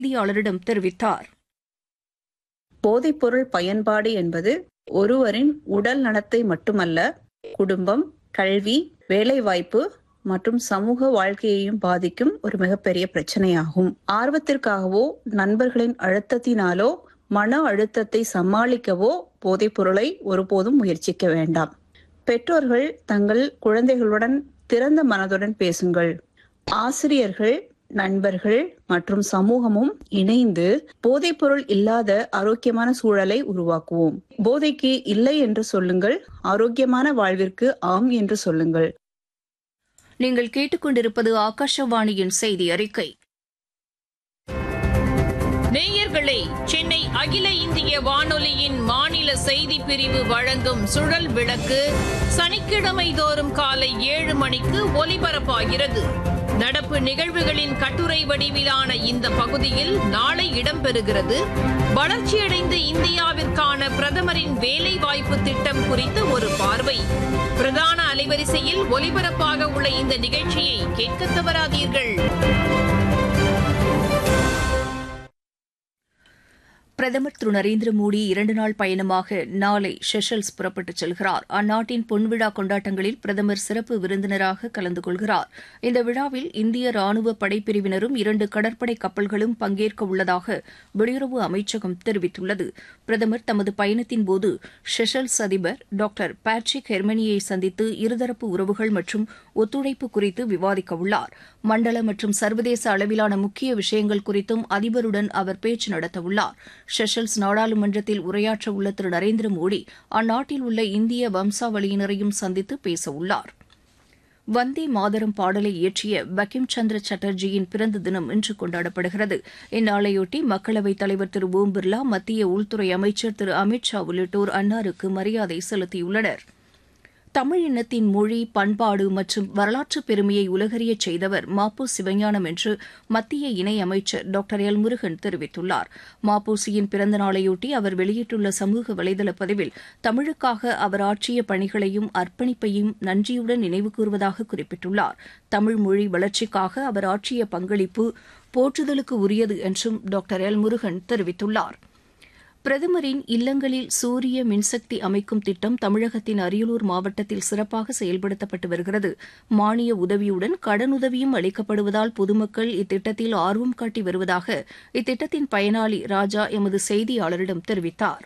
செய்தியாளரிடம் தெரிவித்தார் போதைப்பொருள் பயன்பாடு என்பது ஒருவரின் உடல் நலத்தை மட்டுமல்ல குடும்பம் கல்வி வேலைவாய்ப்பு மற்றும் சமூக வாழ்க்கையையும் பாதிக்கும் ஒரு மிகப்பெரிய பிரச்சனையாகும் ஆர்வத்திற்காகவோ நண்பர்களின் அழுத்தத்தினாலோ மன அழுத்தத்தை சமாளிக்கவோ போதைப் பொருளை ஒருபோதும் முயற்சிக்க வேண்டாம் பெற்றோர்கள் தங்கள் குழந்தைகளுடன் திறந்த மனதுடன் பேசுங்கள் ஆசிரியர்கள் நண்பர்கள் மற்றும் சமூகமும் இணைந்து போதைப்பொருள் இல்லாத ஆரோக்கியமான சூழலை உருவாக்குவோம் போதைக்கு இல்லை என்று சொல்லுங்கள் ஆரோக்கியமான வாழ்விற்கு ஆம் என்று சொல்லுங்கள் நீங்கள் கேட்டுக்கொண்டிருப்பது ஆகாஷவாணியின் செய்தி அறிக்கை நேயர்களே சென்னை அகில இந்திய வானொலியின் மாநில செய்தி பிரிவு வழங்கும் சுழல் விளக்கு சனிக்கிழமை தோறும் காலை ஏழு மணிக்கு ஒலிபரப்பாகிறது நடப்பு நிகழ்வுகளின் கட்டுரை வடிவிலான இந்த பகுதியில் நாளை இடம்பெறுகிறது வளர்ச்சியடைந்த இந்தியாவிற்கான பிரதமரின் வேலைவாய்ப்பு திட்டம் குறித்து ஒரு பார்வை பிரதான அலைவரிசையில் ஒலிபரப்பாக உள்ள இந்த நிகழ்ச்சியை கேட்க தவறாதீர்கள் பிரதமர் திரு நரேந்திர மோடி இரண்டு நாள் பயணமாக நாளை செஷல்ஸ் புறப்பட்டுச் செல்கிறார் அந்நாட்டின் பொன்விழா கொண்டாட்டங்களில் பிரதமர் சிறப்பு விருந்தினராக கலந்து கொள்கிறார் இந்த விழாவில் இந்திய ராணுவ படைப்பிரிவினரும் இரண்டு கடற்படை கப்பல்களும் பங்கேற்க உள்ளதாக வெளியுறவு அமைச்சகம் தெரிவித்துள்ளது பிரதமர் தமது பயணத்தின் போது செஷல்ஸ் அதிபர் டாக்டர் பேட்ரிக் ஹெர்மனியை சந்தித்து இருதரப்பு உறவுகள் மற்றும் ஒத்துழைப்பு குறித்து விவாதிக்க உள்ளார் மண்டல மற்றும் சர்வதேச அளவிலான முக்கிய விஷயங்கள் குறித்தும் அதிபருடன் அவர் பேச்சு நடத்தவுள்ளார் செஷல்ஸ் நாடாளுமன்றத்தில் உரையாற்ற உள்ள திரு நரேந்திர மோடி அந்நாட்டில் உள்ள இந்திய வம்சாவளியினரையும் சந்தித்து பேசவுள்ளார் வந்தே மாதரம் பாடலை இயற்றிய பங்கிம் சந்திர சாட்டர்ஜியின் பிறந்த தினம் இன்று கொண்டாடப்படுகிறது இந்நாளையொட்டி மக்களவைத் தலைவர் திரு ஓம் பிர்லா மத்திய உள்துறை அமைச்சர் திரு அமித் ஷா உள்ளிட்டோர் அன்னாருக்கு மரியாதை செலுத்தியுள்ளனர் தமிழ் இனத்தின் மொழி பண்பாடு மற்றும் வரலாற்று பெருமையை உலகறியச் செய்தவர் மாப்போ சிவஞானம் என்று மத்திய இணை அமைச்சர் டாக்டர் எல் முருகன் தெரிவித்துள்ளார் மாப்போசியின் பிறந்த நாளையொட்டி அவர் வெளியிட்டுள்ள சமூக வலைதள பதிவில் தமிழுக்காக அவர் ஆற்றிய பணிகளையும் அர்ப்பணிப்பையும் நன்றியுடன் நினைவு கூறுவதாக குறிப்பிட்டுள்ளார் தமிழ் மொழி வளர்ச்சிக்காக அவர் ஆற்றிய பங்களிப்பு போற்றுதலுக்கு உரியது என்றும் டாக்டர் எல் முருகன் தெரிவித்துள்ளார் பிரதமரின் இல்லங்களில் சூரிய மின்சக்தி அமைக்கும் திட்டம் தமிழகத்தின் அரியலூர் மாவட்டத்தில் சிறப்பாக செயல்படுத்தப்பட்டு வருகிறது மானிய உதவியுடன் கடனுதவியும் அளிக்கப்படுவதால் பொதுமக்கள் இத்திட்டத்தில் ஆர்வம் காட்டி வருவதாக இத்திட்டத்தின் பயனாளி ராஜா எமது செய்தியாளரிடம் தெரிவித்தார்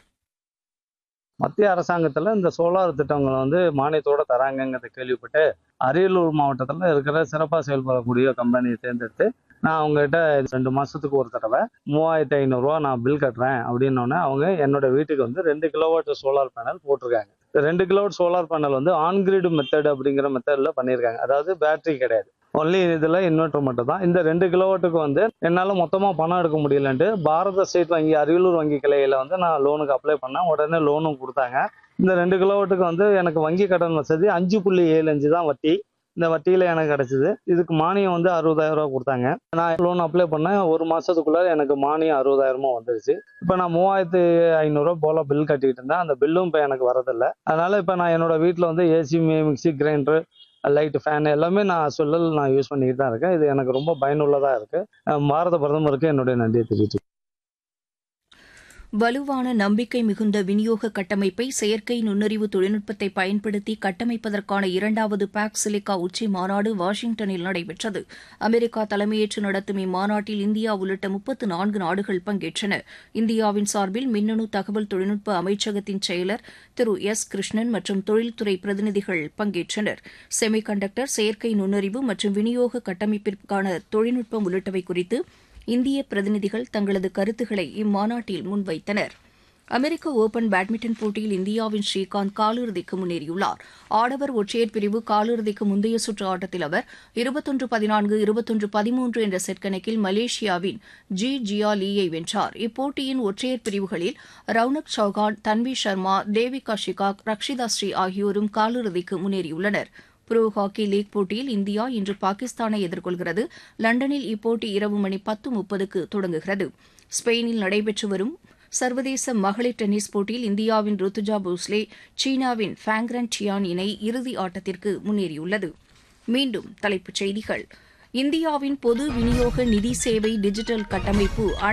மத்திய அரசாங்கத்துல இந்த சோலார் திட்டங்களை வந்து மானியத்தோட தராங்கங்கிறத கேள்விப்பட்டு அரியலூர் மாவட்டத்தில் இருக்கிற சிறப்பாக செயல்படக்கூடிய கம்பெனியை தேர்ந்தெடுத்து நான் அவங்ககிட்ட ரெண்டு மாசத்துக்கு ஒரு தடவை மூவாயிரத்தி ஐநூறுரூவா நான் பில் கட்டுறேன் அப்படின்னோடனே அவங்க என்னோட வீட்டுக்கு வந்து ரெண்டு கிலோவாட் சோலார் பேனல் போட்டிருக்காங்க ரெண்டு கிலோவாட் சோலார் பேனல் வந்து ஆன்கிரிட் மெத்தட் அப்படிங்கிற மெத்தடில் பண்ணியிருக்காங்க அதாவது பேட்டரி கிடையாது ஒன்லி இதில் இன்வெர்டர் மட்டும் தான் இந்த ரெண்டு கிலோவாட்டுக்கு வந்து என்னால் மொத்தமாக பணம் எடுக்க முடியலன்ட்டு பாரத ஸ்டேட் வங்கி அரியலூர் வங்கி கிளையில் வந்து நான் லோனுக்கு அப்ளை பண்ணேன் உடனே லோனும் கொடுத்தாங்க இந்த ரெண்டு கிலோவாட்டுக்கு வந்து எனக்கு வங்கி கடன் வசதி அஞ்சு புள்ளி ஏழு அஞ்சு தான் வட்டி இந்த வட்டியில் எனக்கு கிடச்சிது இதுக்கு மானியம் வந்து அறுபதாயிரம் ரூபா கொடுத்தாங்க நான் லோன் அப்ளை பண்ணேன் ஒரு மாதத்துக்குள்ளே எனக்கு மானியம் அறுபதாயிரமா வந்துருச்சு இப்போ நான் மூவாயிரத்து ஐநூறுரூவா போல் பில் கட்டிக்கிட்டு இருந்தேன் அந்த பில்லும் இப்போ எனக்கு வரதில்லை அதனால் இப்போ நான் என்னோட வீட்டில் வந்து AC mixie grinder light fan எல்லாமே நான் சொல்லல் நான் யூஸ் பண்ணிக்கிட்டு தான் இருக்கேன் இது எனக்கு ரொம்ப பயனுள்ளதாக இருக்குது பாரத பிரதமருக்கு என்னுடைய நன்றியை தெரிவித்து வலுவான நம்பிக்கை மிகுந்த விநியோக கட்டமைப்பை செயற்கை நுண்ணறிவு தொழில்நுட்பத்தை பயன்படுத்தி கட்டமைப்பதற்கான இரண்டாவது பாக் சிலிக்கா உச்சி மாநாடு வாஷிங்டனில் நடைபெற்றது அமெரிக்கா தலைமையேற்று நடத்தும் இம்மாநாட்டில் இந்தியா உள்ளிட்ட முப்பத்து நான்கு நாடுகள் பங்கேற்றன இந்தியாவின் சார்பில் மின்னணு தகவல் தொழில்நுட்ப அமைச்சகத்தின் செயலர் திரு எஸ் கிருஷ்ணன் மற்றும் தொழில்துறை பிரதிநிதிகள் பங்கேற்றனர் செமிகண்டக்டர் செயற்கை நுண்ணறிவு மற்றும் விநியோக கட்டமைப்பிற்கான தொழில்நுட்பம் உள்ளிட்டவை குறித்து இந்திய பிரதிநிதிகள் தங்களது கருத்துக்களை இம்மாநாட்டில் முன்வைத்தனர் அமெரிக்க ஓபன் பேட்மிண்டன் போட்டியில் இந்தியாவின் ஸ்ரீகாந்த் காலிறுதிக்கு முன்னேறியுள்ளார் ஆடவர் ஒற்றையர் பிரிவு காலிறுதிக்கு முந்தைய சுற்று ஆட்டத்தில் அவர் இருபத்தொன்று பதினான்கு இருபத்தொன்று பதிமூன்று என்ற செட் கணக்கில் மலேசியாவின் ஜி ஜியா லீயை வென்றார் இப்போட்டியின் ஒற்றையர் பிரிவுகளில் ரவுனக் சௌகான் தன்வி சர்மா தேவிகா ஷிகாக் ரக்ஷிதா ஸ்ரீ ஆகியோரும் காலிறுதிக்கு முன்னேறியுள்ளனர் புரோ ஹாக்கி லீக் போட்டியில் இந்தியா இன்று பாகிஸ்தானை எதிர்கொள்கிறது லண்டனில் இப்போட்டி இரவு மணி பத்து முப்பதுக்கு தொடங்குகிறது ஸ்பெயினில் நடைபெற்று வரும் சர்வதேச மகளிர் டென்னிஸ் போட்டியில் இந்தியாவின் ருத்துஜா போஸ்லே சீனாவின் ஃபேங்ரன் சியான் இணை இறுதி ஆட்டத்திற்கு முன்னேறியுள்ளது மீண்டும் தலைப்புச் செய்திகள் இந்தியாவின் பொது விநியோக நிதி சேவை டிஜிட்டல் கட்டமைப்பு